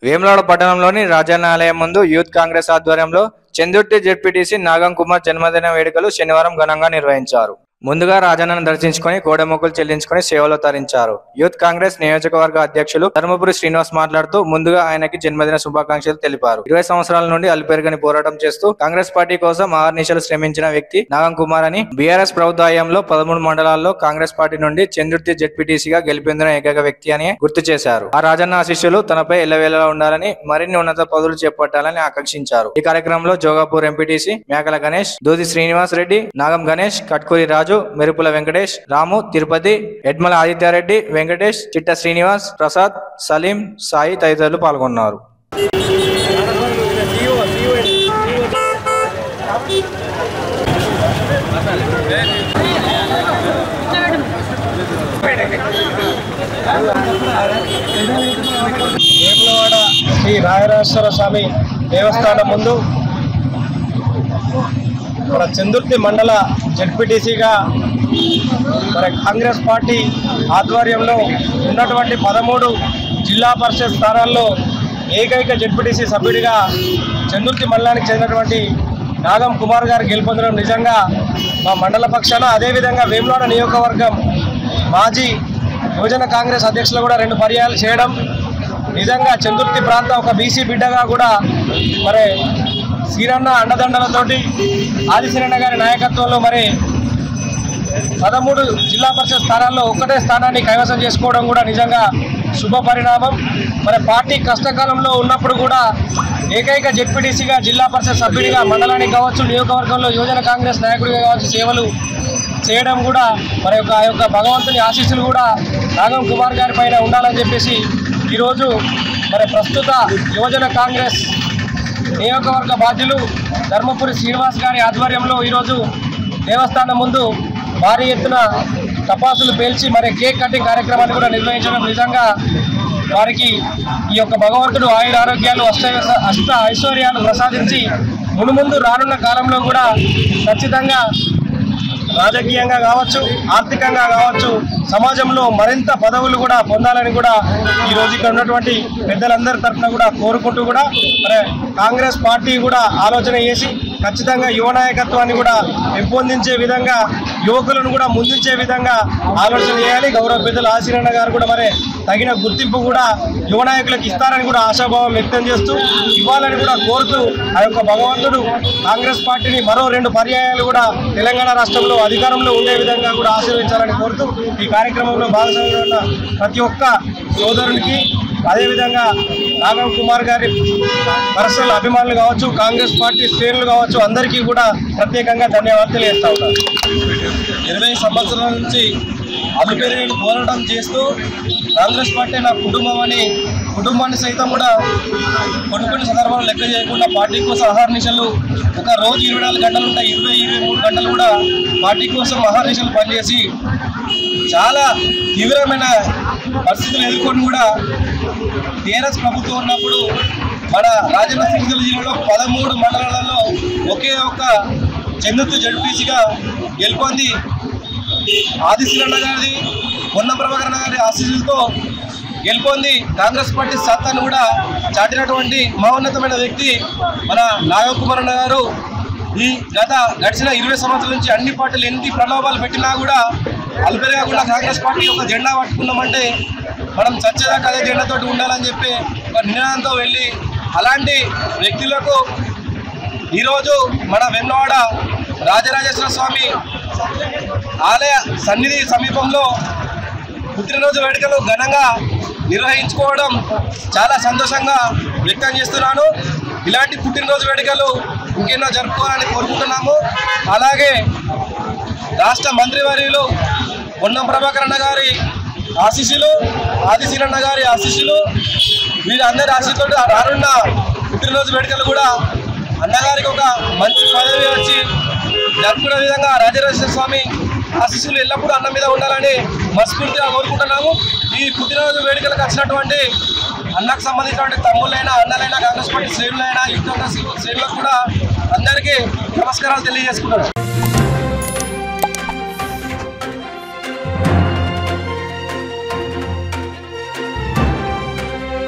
వేములవాడ పట్టణంలోని రాజానాలయం ముందు యూత్ కాంగ్రెస్ ఆధ్వర్యంలో చందుర్తి జెడ్పీటీసీ నాగం కుమార్ జన్మదిన వేడుకలు శనివారం ఘనంగా నిర్వహించారు ముందుగా రాజన్నను దర్శించుకొని కోడెమొక్కులు చెల్లించుకొని సేవలో తరించారు యూత్ కాంగ్రెస్ నియోజకవర్గ అధ్యక్షులు ధర్మపురి శ్రీనివాస్ మాట్లాడుతూ ముందుగా ఆయనకి జన్మదిన శుభాకాంక్షలు తెలిపారు ఇరవై సంవత్సరాల నుండి అల్పెరుగని పోరాటం చేస్తూ కాంగ్రెస్ పార్టీ కోసం ఆర్నిశలు శ్రమించిన వ్యక్తి నాగం కుమార్ అని బీఆర్ఎస్ ప్రభుత్వ హయాంలో పదమూడు మండలాల్లో కాంగ్రెస్ పార్టీ నుండి చందుర్తి జెడ్పీటీసీగా గెలిపొందిన ఏకైక వ్యక్తి అని గుర్తు చేశారు ఆ రాజన్న ఆశిష్యులు తనపై ఎల్లవేళలా ఉండాలని మరిన్ని ఉన్నత పదవులు చేపట్టాలని ఆకాంక్షించారు ఈ కార్యక్రమంలో జోగాపూర్ ఎంపీటీసీ మేకల గణేష్ దూది శ్రీనివాస్ రెడ్డి నాగం గణేష్ కట్కూరి రాజు మెరుపుల వెంకటేష్ రాము తిరుపతి ఎడ్మల ఆదిత్యారెడ్డి వెంకటేష్ చిట్ట శ్రీనివాస్ ప్రసాద్ సలీం సాయి తదితరులు పాల్గొన్నారు వేములవాడ శ్రీ రాయరాజేశ్వర స్వామి దేవస్థానం ముందు మన చందుర్తి మండల జడ్పీటీసీగా మన కాంగ్రెస్ పార్టీ ఆధ్వర్యంలో ఉన్నటువంటి పదమూడు జిల్లా పరిషత్ స్థానాల్లో ఏకైక జడ్పీటీసీ సభ్యుడిగా చందుర్తి మండలానికి చెందినటువంటి నాగం కుమార్ గారు గెలుపొందడం నిజంగా మా మండల పక్షాన అదేవిధంగా వేములవాడ నియోజకవర్గం మాజీ యువజన కాంగ్రెస్ అధ్యక్షులు కూడా రెండు పర్యాలు చేయడం నిజంగా చందుర్తి ప్రాంతం ఒక బీసీ బిడ్డగా కూడా మరి సీరన్న అండదండలతోటి ఆదిశీరన్న గారి నాయకత్వంలో మరి పదమూడు జిల్లా పరిషత్ స్థానాల్లో ఒక్కటే స్థానాన్ని కైవసం చేసుకోవడం కూడా నిజంగా శుభ పరిణామం మరి పార్టీ కష్టకాలంలో ఉన్నప్పుడు కూడా ఏకైక జెడ్పీటీసీగా జిల్లా పరిషత్ సభ్యుడిగా మండలానికి కావచ్చు నియోజకవర్గంలో యువజన కాంగ్రెస్ నాయకుడిగా కావచ్చు సేవలు చేయడం కూడా మరి యొక్క ఆ యొక్క భగవంతుని ఆశీస్సులు కూడా నాగం కుమార్ గారి పైన ఉండాలని చెప్పేసి ఈరోజు మరి ప్రస్తుత యువజన కాంగ్రెస్ నియోజకవర్గ బాధ్యులు ధర్మపురి శ్రీనివాస్ గారి ఆధ్వర్యంలో ఈరోజు దేవస్థానం ముందు భారీ ఎత్తున టపాసులు పేల్చి మరి కేక్ కటింగ్ కార్యక్రమాన్ని కూడా నిర్వహించడం నిజంగా వారికి ఈ యొక్క భగవంతుడు ఆయుర ఆరోగ్యాలు అష్ట అష్ట ఐశ్వర్యాలు ప్రసాదించి మునుముందు రానున్న కాలంలో కూడా ఖచ్చితంగా రాజకీయంగా కావచ్చు ఆర్థికంగా కావచ్చు సమాజంలో మరింత పదవులు కూడా పొందాలని కూడా ఈ రోజు ఇక్కడ ఉన్నటువంటి పెద్దలందరి తరఫున కూడా కోరుకుంటూ కూడా మరి కాంగ్రెస్ పార్టీ కూడా ఆలోచన చేసి ఖచ్చితంగా యువ నాయకత్వాన్ని కూడా పెంపొందించే విధంగా యువకులను కూడా ముందుంచే విధంగా ఆలోచన చేయాలి గౌరవ పెద్దలు ఆశీరణ గారు కూడా మరి తగిన గుర్తింపు కూడా యువ నాయకులకు ఇస్తారని కూడా ఆశాభావం వ్యక్తం చేస్తూ ఇవ్వాలని కూడా కోరుతూ ఆ యొక్క భగవంతుడు కాంగ్రెస్ పార్టీని మరో రెండు పర్యాయాలు కూడా తెలంగాణ రాష్ట్రంలో అధికారంలో ఉండే విధంగా కూడా ఆశీర్వదించాలని కోరుతూ ఈ కార్యక్రమంలో భాగస్వామ్యం ఉన్న ప్రతి ఒక్క సోదరునికి అదేవిధంగా నాగం కుమార్ గారి పర్సనల్ అభిమానులు కావచ్చు కాంగ్రెస్ పార్టీ శ్రేణులు కావచ్చు అందరికీ కూడా ప్రత్యేకంగా ధన్యవాదాలు తెలియజేస్తా ఉన్నాను ఇరవై సంవత్సరాల నుంచి అలుపెరిగి పోరాటం చేస్తూ కాంగ్రెస్ పార్టీ నా కుటుంబం అని కుటుంబాన్ని సైతం కూడా కొన్ని కొన్ని సందర్భాలు లెక్క చేయకుండా పార్టీ కోసం అహర్నిశలు ఒక రోజు ఇరవై నాలుగు గంటలు ఉంటాయి ఇరవై ఇరవై మూడు గంటలు కూడా పార్టీ కోసం అహర్నిశలు పనిచేసి చాలా తీవ్రమైన పరిస్థితులు ఎదుర్కొని కూడా టీఆర్ఎస్ ప్రభుత్వం ఉన్నప్పుడు మన రాజన్న సిరిసిల్ల జిల్లాలో పదమూడు మండలాలలో ఒకే ఒక్క చెందుతు జడ్పీసీగా గెలుపొంది ఆదిశీలన్న గారి పొన్న ప్రభాకరణ గారి ఆశీస్సులతో గెలుపొంది కాంగ్రెస్ పార్టీ సత్తాను కూడా చాటినటువంటి మహోన్నతమైన వ్యక్తి మన నాగకుమార్ అన్న గారు ఈ గత గడిచిన ఇరవై సంవత్సరాల నుంచి అన్ని పార్టీలు ఎన్ని ప్రలోభాలు పెట్టినా కూడా అల్పరి కాకుండా కాంగ్రెస్ పార్టీ ఒక జెండా పట్టుకున్నామంటే మనం చచ్చేదాకా అదే జెండాతోటి ఉండాలని చెప్పి ఒక నిర్ణయంతో వెళ్ళి అలాంటి వ్యక్తులకు ఈరోజు మన వెన్నవాడ రాజరాజేశ్వర స్వామి ఆలయ సన్నిధి సమీపంలో పుట్టినరోజు వేడుకలు ఘనంగా నిర్వహించుకోవడం చాలా సంతోషంగా వ్యక్తం చేస్తున్నాను ఇలాంటి పుట్టినరోజు వేడుకలు ఇంకెన్నో జరుపుకోవాలని కోరుకుంటున్నాము అలాగే రాష్ట్ర మంత్రివర్యులు పొన్నం ప్రభాకరణ గారి ఆశీస్సులు ఆదిశీలన్న గారి ఆశీస్సులు వీరందరి ఆశీస్సులతో రానున్న పుట్టినరోజు వేడుకలు కూడా అన్నగారికి ఒక మంచి పదవి వచ్చి జరుపుకునే విధంగా రాజరాజేశ్వర స్వామి ఆశీస్సులు ఎల్లప్పుడూ అన్న మీద ఉండాలని మనస్ఫూర్తిగా కోరుకుంటున్నాము ఈ పుట్టినరోజు వేడుకలకు వచ్చినటువంటి అన్నకు సంబంధించినటువంటి తమ్ముళ్ళైనా అన్నలైనా కాంగ్రెస్ పార్టీ శ్రేణులైనా యుద్ధ శ్రేణులకు కూడా అందరికీ నమస్కారాలు తెలియజేసుకుంటున్నాను